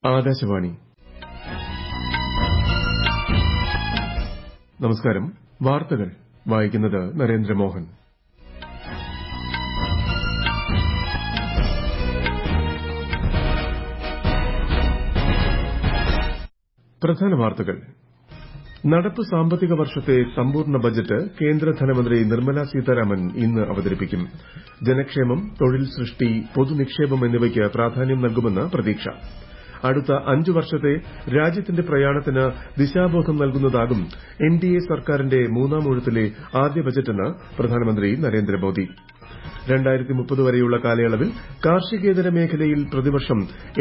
ആകാശവാണി നമസ്കാരം വാർത്തകൾ വായിക്കുന്നത് നരേന്ദ്രമോഹൻ പ്രധാന വാർത്തകൾ നടപ്പ് സാമ്പത്തിക വർഷത്തെ സമ്പൂർണ്ണ ബജറ്റ് കേന്ദ്ര ധനമന്ത്രി നിർമ്മല സീതാരാമൻ ഇന്ന് അവതരിപ്പിക്കും ജനക്ഷേമം തൊഴിൽ സൃഷ്ടി പൊതുനിക്ഷേപം എന്നിവയ്ക്ക് പ്രാധാന്യം നൽകുമെന്ന് പ്രതീക്ഷ അടുത്ത അഞ്ചു വർഷത്തെ രാജ്യത്തിന്റെ പ്രയാണത്തിന് ദിശാബോധം നൽകുന്നതാകും എൻഡിഎ സർക്കാരിന്റെ മൂന്നാം ഊഴത്തിലെ ആദ്യ ബജറ്റെന്ന് പ്രധാനമന്ത്രി നരേന്ദ്രമോദി വരെയുള്ള കാലയളവിൽ കാർഷികേതര മേഖലയിൽ പ്രതിവർഷം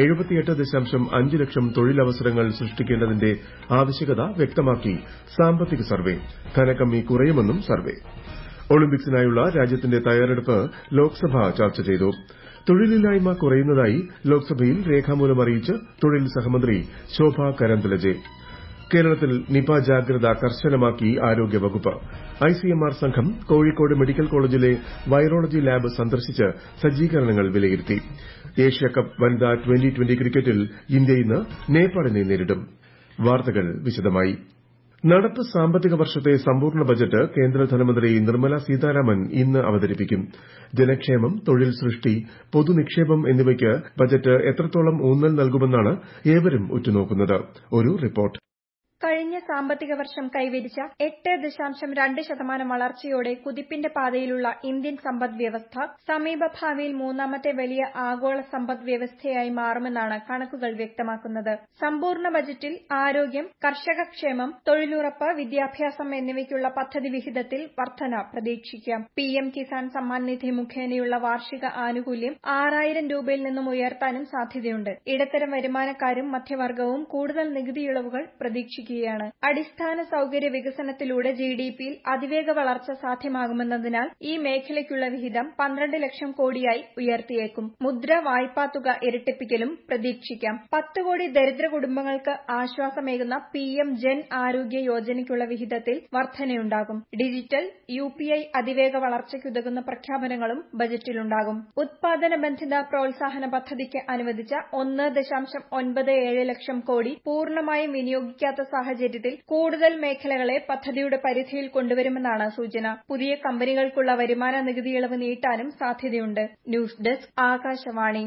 ലക്ഷം തൊഴിലവസരങ്ങൾ സൃഷ്ടിക്കേണ്ടതിന്റെ ആവശ്യകത വ്യക്തമാക്കി സാമ്പത്തിക സർവേ ധനകമ്മി കുറയുമെന്നും സർവേ ഒളിമ്പിക്സിനായുള്ള രാജ്യത്തിന്റെ തയ്യാറെടുപ്പ് ലോക്സഭ ചർച്ച ചെയ്തു തൊഴിലില്ലായ്മ കുറയുന്നതായി ലോക്സഭയിൽ രേഖാമൂലം അറിയിച്ച് തൊഴിൽ സഹമന്ത്രി ശോഭ കരന്തലജെ കേരളത്തിൽ നിപ ജാഗ്രത കർശനമാക്കി ആരോഗ്യവകുപ്പ് ഐസിഎംആർ സംഘം കോഴിക്കോട് മെഡിക്കൽ കോളേജിലെ വൈറോളജി ലാബ് സന്ദർശിച്ച് സജ്ജീകരണങ്ങൾ വിലയിരുത്തി ഏഷ്യാകപ്പ് വനിതാ ട്വന്റി ട്വന്റി ക്രിക്കറ്റിൽ ഇന്ത്യ ഇന്ന് നേപ്പാളിനെ നേരിടും വാർത്തകൾ വിശദമായി നടപ്പ് സാമ്പത്തിക വർഷത്തെ സമ്പൂർണ്ണ ബജറ്റ് കേന്ദ്ര ധനമന്ത്രി നിർമ്മല സീതാരാമൻ ഇന്ന് അവതരിപ്പിക്കും ജനക്ഷേമം തൊഴിൽ സൃഷ്ടി പൊതുനിക്ഷേപം എന്നിവയ്ക്ക് ബജറ്റ് എത്രത്തോളം ഊന്നൽ നൽകുമെന്നാണ് ഏവരും ഉറ്റുനോക്കുന്നത് ഒരു റിപ്പോർട്ട് കഴിഞ്ഞ സാമ്പത്തിക വർഷം കൈവരിച്ച എട്ട് ദശാംശം രണ്ട് ശതമാനം വളർച്ചയോടെ കുതിപ്പിന്റെ പാതയിലുള്ള ഇന്ത്യൻ സമ്പദ് വ്യവസ്ഥ സമീപഭാവിയിൽ മൂന്നാമത്തെ വലിയ ആഗോള സമ്പദ് വ്യവസ്ഥയായി മാറുമെന്നാണ് കണക്കുകൾ വ്യക്തമാക്കുന്നത് സമ്പൂർണ്ണ ബജറ്റിൽ ആരോഗ്യം കർഷകക്ഷേമം തൊഴിലുറപ്പ് വിദ്യാഭ്യാസം എന്നിവയ്ക്കുള്ള പദ്ധതി വിഹിതത്തിൽ വർധന പ്രതീക്ഷിക്കാം പിഎം കിസാൻ സമ്മാൻ നിധി മുഖേനയുള്ള വാർഷിക ആനുകൂല്യം ആറായിരം രൂപയിൽ നിന്നും ഉയർത്താനും സാധ്യതയുണ്ട് ഇടത്തരം വരുമാനക്കാരും മധ്യവർഗവും കൂടുതൽ നികുതി ഇളവുകൾ പ്രതീക്ഷിക്കും ചെയ്യുകയാണ് അടിസ്ഥാന സൌകര്യ വികസനത്തിലൂടെ ജിഡിപിയിൽ അതിവേഗ വളർച്ച സാധ്യമാകുമെന്നതിനാൽ ഈ മേഖലയ്ക്കുള്ള വിഹിതം പന്ത്രണ്ട് ലക്ഷം കോടിയായി ഉയർത്തിയേക്കും മുദ്ര വായ്പാ തുക ഇരട്ടിപ്പിക്കലും പ്രതീക്ഷിക്കാം പത്ത് കോടി ദരിദ്ര കുടുംബങ്ങൾക്ക് ആശ്വാസമേകുന്ന പിഎം ജൻ ആരോഗ്യ യോജനയ്ക്കുള്ള വിഹിതത്തിൽ വർധനയുണ്ടാകും ഡിജിറ്റൽ യുപിഐ അതിവേഗ വളർച്ചയ്ക്കുതകുന്ന പ്രഖ്യാപനങ്ങളും ബജറ്റിലുണ്ടാകും ഉത്പാദന ബന്ധിത പ്രോത്സാഹന പദ്ധതിക്ക് അനുവദിച്ച ഒന്ന് ദശാംശം ഒൻപത് ഏഴ് ലക്ഷം കോടി പൂർണ്ണമായും വിനിയോഗിക്കാത്ത സാഹചര്യത്തിൽ കൂടുതൽ മേഖലകളെ പദ്ധതിയുടെ പരിധിയിൽ കൊണ്ടുവരുമെന്നാണ് സൂചന പുതിയ കമ്പനികൾക്കുള്ള വരുമാന നികുതി ഇളവ് നീട്ടാനും സാധ്യതയുണ്ട് ന്യൂസ് ഡെസ്ക് ആകാശവാണി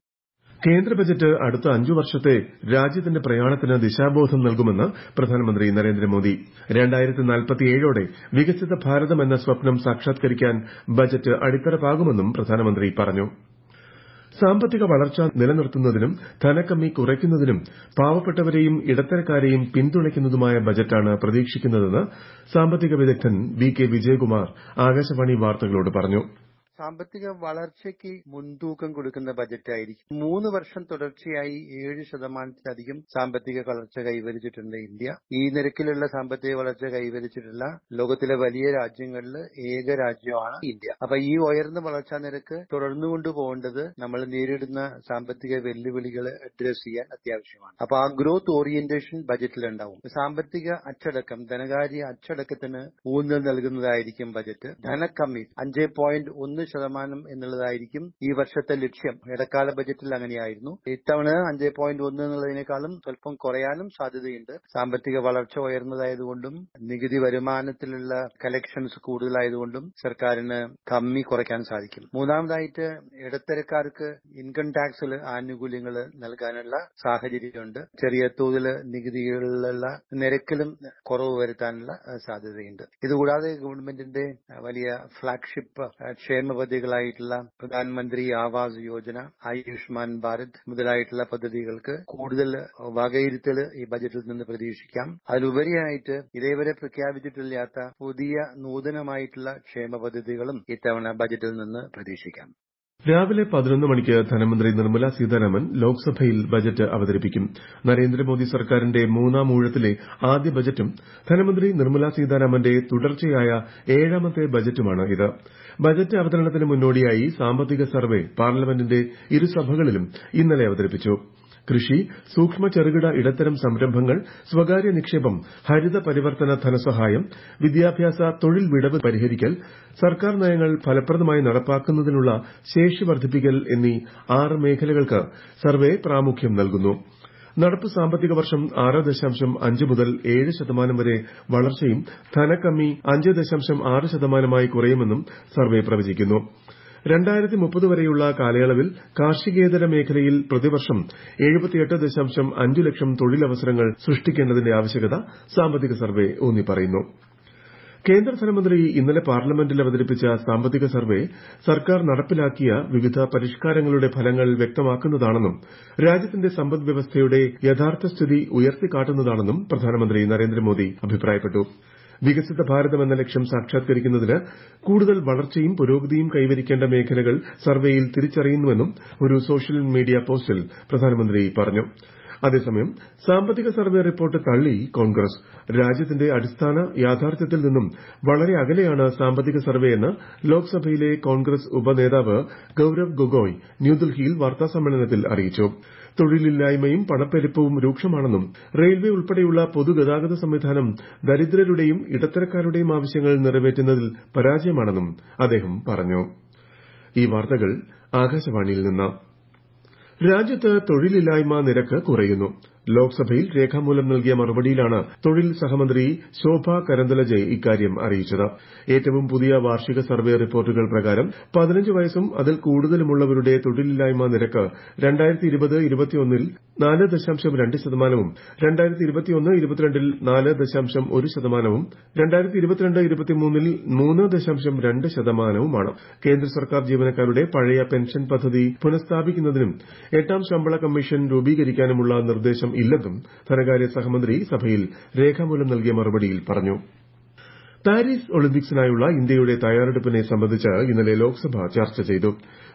കേന്ദ്ര ബജറ്റ് അടുത്ത അഞ്ചു വർഷത്തെ രാജ്യത്തിന്റെ പ്രയാണത്തിന് ദിശാബോധം നൽകുമെന്ന് പ്രധാനമന്ത്രി നരേന്ദ്രമോദി ോടെ വികസിത ഭാരതം എന്ന സ്വപ്നം സാക്ഷാത്കരിക്കാൻ ബജറ്റ് അടിത്തറ പാകുമെന്നും പ്രധാനമന്ത്രി പറഞ്ഞു സാമ്പത്തിക വളർച്ച നിലനിർത്തുന്നതിനും ധനക്കമ്മി കുറയ്ക്കുന്നതിനും പാവപ്പെട്ടവരെയും ഇടത്തരക്കാരെയും പിന്തുണയ്ക്കുന്നതുമായ ബജറ്റാണ് പ്രതീക്ഷിക്കുന്നതെന്ന് സാമ്പത്തിക വിദഗ്ധൻ വി കെ വിജയകുമാർ ആകാശവാണി വാർത്തകളോട് പറഞ്ഞു സാമ്പത്തിക വളർച്ചയ്ക്ക് മുൻതൂക്കം കൊടുക്കുന്ന ബജറ്റായിരിക്കും മൂന്ന് വർഷം തുടർച്ചയായി ഏഴ് ശതമാനത്തിലധികം സാമ്പത്തിക വളർച്ച കൈവരിച്ചിട്ടുണ്ട് ഇന്ത്യ ഈ നിരക്കിലുള്ള സാമ്പത്തിക വളർച്ച കൈവരിച്ചിട്ടുള്ള ലോകത്തിലെ വലിയ രാജ്യങ്ങളിൽ ഏക രാജ്യമാണ് ഇന്ത്യ അപ്പൊ ഈ ഉയർന്ന വളർച്ചാ നിരക്ക് തുടർന്നുകൊണ്ടു പോകേണ്ടത് നമ്മൾ നേരിടുന്ന സാമ്പത്തിക വെല്ലുവിളികൾ അഡ്രസ് ചെയ്യാൻ അത്യാവശ്യമാണ് അപ്പൊ ആ ഗ്രോത്ത് ഓറിയന്റേഷൻ ബജറ്റിൽ ഉണ്ടാവും സാമ്പത്തിക അച്ചടക്കം ധനകാര്യ അച്ചടക്കത്തിന് ഊന്നൽ നൽകുന്നതായിരിക്കും ബജറ്റ് ധനക്കമ്മി അഞ്ച് പോയിന്റ് ഒന്ന് ശതമാനം എന്നുള്ളതായിരിക്കും ഈ വർഷത്തെ ലക്ഷ്യം ഇടക്കാല ബജറ്റിൽ അങ്ങനെയായിരുന്നു ഇത്തവണ അഞ്ച് പോയിന്റ് ഒന്ന് എന്നുള്ളതിനേക്കാളും സ്വല്പം കുറയാനും സാധ്യതയുണ്ട് സാമ്പത്തിക വളർച്ച ഉയർന്നതായതുകൊണ്ടും നികുതി വരുമാനത്തിലുള്ള കലക്ഷൻസ് കൂടുതലായതുകൊണ്ടും സർക്കാരിന് കമ്മി കുറയ്ക്കാൻ സാധിക്കും മൂന്നാമതായിട്ട് ഇടത്തരക്കാർക്ക് ഇൻകം ടാക്സിൽ ആനുകൂല്യങ്ങൾ നൽകാനുള്ള സാഹചര്യമുണ്ട് ചെറിയ തോതിൽ നികുതികളിലുള്ള നിരക്കിലും കുറവ് വരുത്താനുള്ള സാധ്യതയുണ്ട് ഇതുകൂടാതെ ഗവൺമെന്റിന്റെ വലിയ ഫ്ളാഗ്ഷിപ്പ് ക്ഷേമ പദ്ധതികളായിട്ടുള്ള പ്രധാനമന്ത്രി ആവാസ് യോജന ആയുഷ്മാൻ ഭാരത് മുതലായിട്ടുള്ള പദ്ധതികൾക്ക് കൂടുതൽ വകയിരുത്തൽ ഈ ബജറ്റിൽ നിന്ന് പ്രതീക്ഷിക്കാം അതിലുപരിയായിട്ട് ഇതേവരെ പ്രഖ്യാപിച്ചിട്ടില്ലാത്ത പുതിയ നൂതനമായിട്ടുള്ള ക്ഷേമ പദ്ധതികളും ഇത്തവണ ബജറ്റിൽ നിന്ന് പ്രതീക്ഷിക്കാം രാവിലെ പതിനൊന്ന് മണിക്ക് ധനമന്ത്രി നിർമ്മല സീതാരാമൻ ലോക്സഭയിൽ ബജറ്റ് അവതരിപ്പിക്കും നരേന്ദ്രമോദി സർക്കാരിന്റെ മൂന്നാം ഊഴത്തിലെ ആദ്യ ബജറ്റും ധനമന്ത്രി നിർമ്മല സീതാരാമന്റെ തുടർച്ചയായ ഏഴാമത്തെ ബജറ്റുമാണ് ഇത് ബജറ്റ് അവതരണത്തിന് മുന്നോടിയായി സാമ്പത്തിക സർവേ പാർലമെന്റിന്റെ ഇരുസഭകളിലും ഇന്നലെ അവതരിപ്പിച്ചു കൃഷി സൂക്ഷ്മ ചെറുകിട ഇടത്തരം സംരംഭങ്ങൾ സ്വകാര്യ നിക്ഷേപം ഹരിത പരിവർത്തന ധനസഹായം വിദ്യാഭ്യാസ തൊഴിൽ വിടവ് പരിഹരിക്കൽ സർക്കാർ നയങ്ങൾ ഫലപ്രദമായി നടപ്പാക്കുന്നതിനുള്ള ശേഷി വർദ്ധിപ്പിക്കൽ എന്നീ ആറ് മേഖലകൾക്ക് സർവേ പ്രാമുഖ്യം നൽകുന്നു നടപ്പ് സാമ്പത്തിക വർഷം ആറ് ദശാംശം അഞ്ച് മുതൽ ഏഴ് ശതമാനം വരെ വളർച്ചയും ധനക്കമ്മി അഞ്ച് ദശാംശം ആറ് ശതമാനമായി കുറയുമെന്നും സർവേ പ്രവചിക്കുന്നു രണ്ടായിരത്തി മുപ്പത് വരെയുള്ള കാലയളവിൽ കാർഷികേതര മേഖലയിൽ പ്രതിവർഷം എഴുപത്തിയെട്ട് ദശാംശം അഞ്ച് ലക്ഷം തൊഴിലവസരങ്ങൾ സൃഷ്ടിക്കേണ്ടതിന്റെ ആവശ്യകത സാമ്പത്തിക സർവേ ഊന്നിപ്പറയുന്നു കേന്ദ്ര ധനമന്ത്രി ഇന്നലെ പാർലമെന്റിൽ അവതരിപ്പിച്ച സാമ്പത്തിക സർവേ സർക്കാർ നടപ്പിലാക്കിയ വിവിധ പരിഷ്കാരങ്ങളുടെ ഫലങ്ങൾ വ്യക്തമാക്കുന്നതാണെന്നും രാജ്യത്തിന്റെ സമ്പദ് വ്യവസ്ഥയുടെ യഥാർത്ഥ സ്ഥിതി ഉയർത്തിക്കാട്ടുന്നതാണെന്നും പ്രധാനമന്ത്രി നരേന്ദ്രമോദി അഭിപ്രായപ്പെട്ടു വികസിത ഭാരതം എന്ന ലക്ഷ്യം സാക്ഷാത്കരിക്കുന്നതിന് കൂടുതൽ വളർച്ചയും പുരോഗതിയും കൈവരിക്കേണ്ട മേഖലകൾ സർവേയിൽ തിരിച്ചറിയുന്നുവെന്നും ഒരു സോഷ്യൽ മീഡിയ പോസ്റ്റിൽ പ്രധാനമന്ത്രി പറഞ്ഞു അതേസമയം സാമ്പത്തിക സർവേ റിപ്പോർട്ട് തള്ളി കോൺഗ്രസ് രാജ്യത്തിന്റെ അടിസ്ഥാന യാഥാർത്ഥ്യത്തിൽ നിന്നും വളരെ അകലെയാണ് സാമ്പത്തിക സർവേയെന്ന് ലോക്സഭയിലെ കോൺഗ്രസ് ഉപനേതാവ് ഗൌരവ് ഗൊഗോയ് ന്യൂഡൽഹിയിൽ വാർത്താസമ്മേളനത്തിൽ അറിയിച്ചു തൊഴിലില്ലായ്മയും പണപ്പെരുപ്പവും രൂക്ഷമാണെന്നും റെയിൽവേ ഉൾപ്പെടെയുള്ള പൊതുഗതാഗത സംവിധാനം ദരിദ്രരുടെയും ഇടത്തരക്കാരുടെയും ആവശ്യങ്ങൾ നിറവേറ്റുന്നതിൽ പരാജയമാണെന്നും അദ്ദേഹം പറഞ്ഞു ഈ വാർത്തകൾ ആകാശവാണിയിൽ നിന്ന് രാജ്യത്ത് തൊഴിലില്ലായ്മ നിരക്ക് കുറയുന്നു ലോക്സഭയിൽ രേഖാമൂലം നൽകിയ മറുപടിയിലാണ് തൊഴിൽ സഹമന്ത്രി ശോഭ കരന്തലജെ ഇക്കാര്യം അറിയിച്ചത് ഏറ്റവും പുതിയ വാർഷിക സർവേ റിപ്പോർട്ടുകൾ പ്രകാരം പതിനഞ്ച് വയസ്സും അതിൽ കൂടുതലുമുള്ളവരുടെ തൊഴിലില്ലായ്മ നിരക്ക് രണ്ടായിരത്തി ഇരുപത് ഇരുപത്തിയൊന്നിൽ നാല് ദശാംശം രണ്ട് ശതമാനവും രണ്ടായിരത്തി ഇരുപത്തിയൊന്ന് ഇരുപത്തിരണ്ടിൽ നാല് ദശാംശം ഒരു ശതമാനവും രണ്ടായിരത്തി ഇരുപത്തിരണ്ട് ഇരുപത്തിമൂന്നിൽ മൂന്ന് ദശാംശം രണ്ട് ശതമാനവുമാണ് കേന്ദ്ര സർക്കാർ ജീവനക്കാരുടെ പഴയ പെൻഷൻ പദ്ധതി പുനഃസ്ഥാപിക്കുന്നതിനും എട്ടാം ശമ്പള കമ്മീഷൻ രൂപീകരിക്കാനുമുള്ള നിർദ്ദേശം ഇല്ലെന്നും ധനകാര്യ സഹമന്ത്രി സഭയിൽ രേഖാമൂലം നൽകിയ മറുപടിയിൽ പറഞ്ഞു പാരീസ് ഒളിമ്പിക്സിനായുള്ള ഇന്ത്യയുടെ തയ്യാറെടുപ്പിനെ സംബന്ധിച്ച് ഇന്നലെ ലോക്സഭ ചർച്ച ചെയ്തു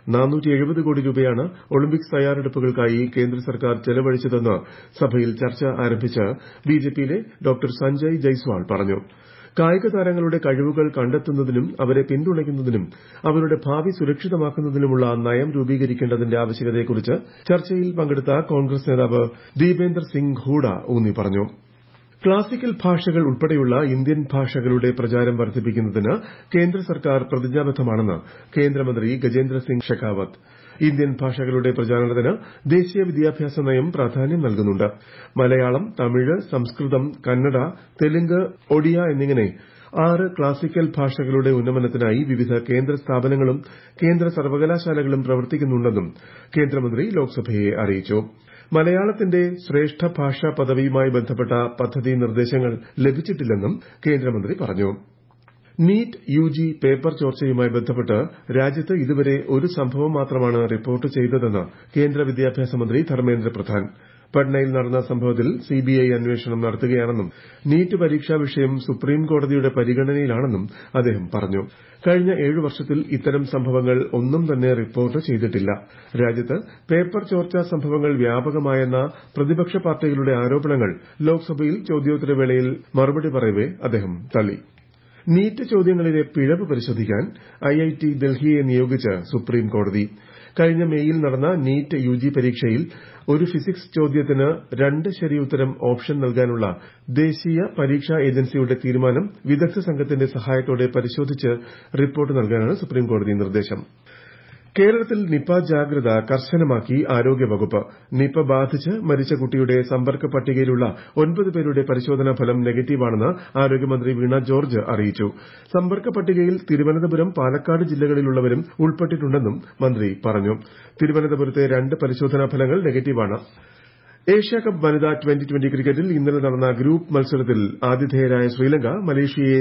കോടി രൂപയാണ് ഒളിമ്പിക്സ് തയ്യാറെടുപ്പുകൾക്കായി കേന്ദ്ര സർക്കാർ ചെലവഴിച്ചതെന്ന് സഭയിൽ ചർച്ച ആരംഭിച്ച് ബിജെപിയിലെ ഡോക്ടർ സഞ്ജയ് ജയ്സ്വാൾ പറഞ്ഞു കായിക താരങ്ങളുടെ കഴിവുകൾ കണ്ടെത്തുന്നതിനും അവരെ പിന്തുണയ്ക്കുന്നതിനും അവരുടെ ഭാവി സുരക്ഷിതമാക്കുന്നതിനുമുള്ള നയം രൂപീകരിക്കേണ്ടതിന്റെ ആവശ്യകതയെക്കുറിച്ച് ചർച്ചയിൽ പങ്കെടുത്ത കോൺഗ്രസ് നേതാവ് ദീപേന്ദർ സിംഗ് ഹൂഡ ഊന്നി പറഞ്ഞു ക്ലാസിക്കൽ ഭാഷകൾ ഉൾപ്പെടെയുള്ള ഇന്ത്യൻ ഭാഷകളുടെ പ്രചാരം വർദ്ധിപ്പിക്കുന്നതിന് കേന്ദ്ര സർക്കാർ പ്രതിജ്ഞാബദ്ധമാണെന്ന് കേന്ദ്രമന്ത്രി ഗജേന്ദ്ര സിംഗ് ഷെഖാവത്ത് ഇന്ത്യൻ ഭാഷകളുടെ പ്രചാരണത്തിന് ദേശീയ വിദ്യാഭ്യാസ നയം പ്രാധാന്യം നൽകുന്നുണ്ട് മലയാളം തമിഴ് സംസ്കൃതം കന്നഡ തെലുങ്ക് ഒഡിയ എന്നിങ്ങനെ ആറ് ക്ലാസിക്കൽ ഭാഷകളുടെ ഉന്നമനത്തിനായി വിവിധ കേന്ദ്ര സ്ഥാപനങ്ങളും കേന്ദ്ര സർവകലാശാലകളും പ്രവർത്തിക്കുന്നുണ്ടെന്നും കേന്ദ്രമന്ത്രി ലോക്സഭയെ അറിയിച്ചു മലയാളത്തിന്റെ ശ്രേഷ്ഠ ഭാഷാ പദവിയുമായി ബന്ധപ്പെട്ട പദ്ധതി നിർദ്ദേശങ്ങൾ ലഭിച്ചിട്ടില്ലെന്നും കേന്ദ്രമന്ത്രി പറഞ്ഞു നീറ്റ് യുജി പേപ്പർ ചോർച്ചയുമായി ബന്ധപ്പെട്ട് രാജ്യത്ത് ഇതുവരെ ഒരു സംഭവം മാത്രമാണ് റിപ്പോർട്ട് ചെയ്തതെന്ന് കേന്ദ്ര വിദ്യാഭ്യാസ മന്ത്രി ധർമ്മേന്ദ്ര പ്രധാൻ പട്നയിൽ നടന്ന സംഭവത്തിൽ സിബിഐ അന്വേഷണം നടത്തുകയാണെന്നും നീറ്റ് പരീക്ഷാ വിഷയം സുപ്രീം കോടതിയുടെ പരിഗണനയിലാണെന്നും അദ്ദേഹം പറഞ്ഞു കഴിഞ്ഞ ഏഴു വർഷത്തിൽ ഇത്തരം സംഭവങ്ങൾ ഒന്നും തന്നെ റിപ്പോർട്ട് ചെയ്തിട്ടില്ല രാജ്യത്ത് പേപ്പർ ചോർച്ചാ സംഭവങ്ങൾ വ്യാപകമായെന്ന പ്രതിപക്ഷ പാർട്ടികളുടെ ആരോപണങ്ങൾ ലോക്സഭയിൽ ചോദ്യോത്തരവേളയിൽ മറുപടി പറയവെ അദ്ദേഹം തള്ളി നീറ്റ് ചോദ്യങ്ങളിലെ പിഴവ് പരിശോധിക്കാൻ ഐഐടി ഡൽഹിയെ നിയോഗിച്ച് സുപ്രീം കോടതി കഴിഞ്ഞ മേയിൽ നടന്ന നീറ്റ് യുജി പരീക്ഷയിൽ ഒരു ഫിസിക്സ് ചോദ്യത്തിന് രണ്ട് ശരിയുത്തരം ഓപ്ഷൻ നൽകാനുള്ള ദേശീയ പരീക്ഷാ ഏജൻസിയുടെ തീരുമാനം വിദഗ്ധ സംഘത്തിന്റെ സഹായത്തോടെ പരിശോധിച്ച് റിപ്പോർട്ട് നൽകാനാണ് സുപ്രീംകോടതി നിർദ്ദേശം കേരളത്തിൽ നിപ ജാഗ്രത കർശനമാക്കി ആരോഗ്യവകുപ്പ് നിപ ബാധിച്ച് മരിച്ച കുട്ടിയുടെ സമ്പർക്ക പട്ടികയിലുള്ള ഒൻപത് പേരുടെ പരിശോധനാ ഫലം നെഗറ്റീവാണെന്ന് ആരോഗ്യമന്ത്രി വീണ ജോർജ് അറിയിച്ചു സമ്പർക്ക പട്ടികയിൽ തിരുവനന്തപുരം പാലക്കാട് ജില്ലകളിലുള്ളവരും ഉൾപ്പെട്ടിട്ടുണ്ടെന്നും മന്ത്രി പറഞ്ഞു തിരുവനന്തപുരത്തെ രണ്ട് പരിശോധനാ ഫലങ്ങൾ നെഗറ്റീവാണ് ഏഷ്യാകപ്പ് വനിതാ ട്വന്റി ട്വന്റി ക്രിക്കറ്റിൽ ഇന്നലെ നടന്ന ഗ്രൂപ്പ് മത്സരത്തിൽ ആതിഥേയരായ ശ്രീലങ്ക മലേഷ്യയെ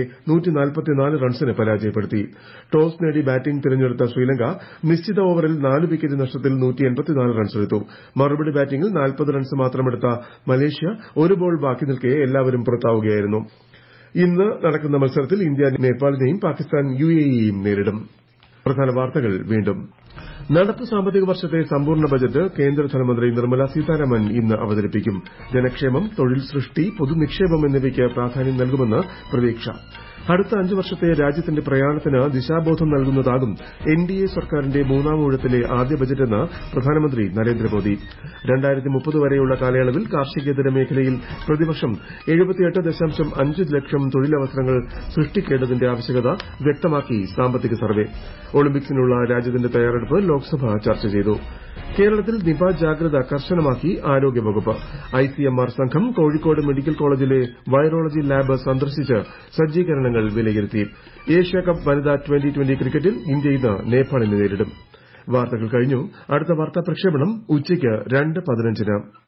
റൺസിന് പരാജയപ്പെടുത്തി ടോസ് നേടി ബാറ്റിംഗ് തിരഞ്ഞെടുത്ത ശ്രീലങ്ക നിശ്ചിത ഓവറിൽ നാല് വിക്കറ്റ് നഷ്ടത്തിൽ റൺസെടുത്തു മറുപടി ബാറ്റിംഗിൽ നാൽപ്പത് റൺസ് മാത്രമെടുത്ത മലേഷ്യ ഒരു ബോൾ ബാക്കി നിൽക്കെ എല്ലാവരും പുറത്താവുകയായിരുന്നു ഇന്ന് നടക്കുന്ന മത്സരത്തിൽ ഇന്ത്യ നേപ്പാളിനെയും പാകിസ്ഥാൻ യുഎഇയെയും നേരിടും പ്രധാന വാർത്തകൾ വീണ്ടും നടപ്പ് സാമ്പത്തിക വർഷത്തെ സമ്പൂർണ്ണ ബജറ്റ് കേന്ദ്ര ധനമന്ത്രി നിർമ്മല സീതാരാമൻ ഇന്ന് അവതരിപ്പിക്കും ജനക്ഷേമം തൊഴിൽ സൃഷ്ടി പൊതുനിക്ഷേപം എന്നിവയ്ക്ക് പ്രാധാന്യം നൽകുമെന്ന് പ്രതീക്ഷ അടുത്ത അഞ്ച് വർഷത്തെ രാജ്യത്തിന്റെ പ്രയാണത്തിന് ദിശാബോധം നൽകുന്നതാകും എൻഡിഎ സർക്കാരിന്റെ മൂന്നാം ഊഴത്തിലെ ആദ്യ ബജറ്റെന്ന് പ്രധാനമന്ത്രി നരേന്ദ്രമോദി വരെയുള്ള കാലയളവിൽ കാർഷികേതര മേഖലയിൽ പ്രതിവർഷം ലക്ഷം തൊഴിലവസരങ്ങൾ സൃഷ്ടിക്കേണ്ടതിന്റെ ആവശ്യകത വ്യക്തമാക്കി സാമ്പത്തിക സർവേ ഒളിമ്പിക്സിനുള്ള രാജ്യത്തിന്റെ തയ്യാറെടുപ്പ് ലോക്സഭ ചർച്ച ചെയ്തു കേരളത്തിൽ നിപ ജാഗ്രത കർശനമാക്കി ആരോഗ്യവകുപ്പ് ഐസിഎംആർ സംഘം കോഴിക്കോട് മെഡിക്കൽ കോളേജിലെ വൈറോളജി ലാബ് സന്ദർശിച്ച് സജ്ജീകരണങ്ങൾ വിലയിരുത്തി ഏഷ്യാകപ്പ് വനിതാ ട്വന്റി ട്വന്റി ക്രിക്കറ്റിൽ ഇന്ത്യ ഇന്ന് നേപ്പാളിനെ നേരിടും വാർത്തകൾ കഴിഞ്ഞു അടുത്ത വാർത്താ പ്രക്ഷേപണം ഉച്ചയ്ക്ക് രണ്ട് പതിനഞ്ചിന്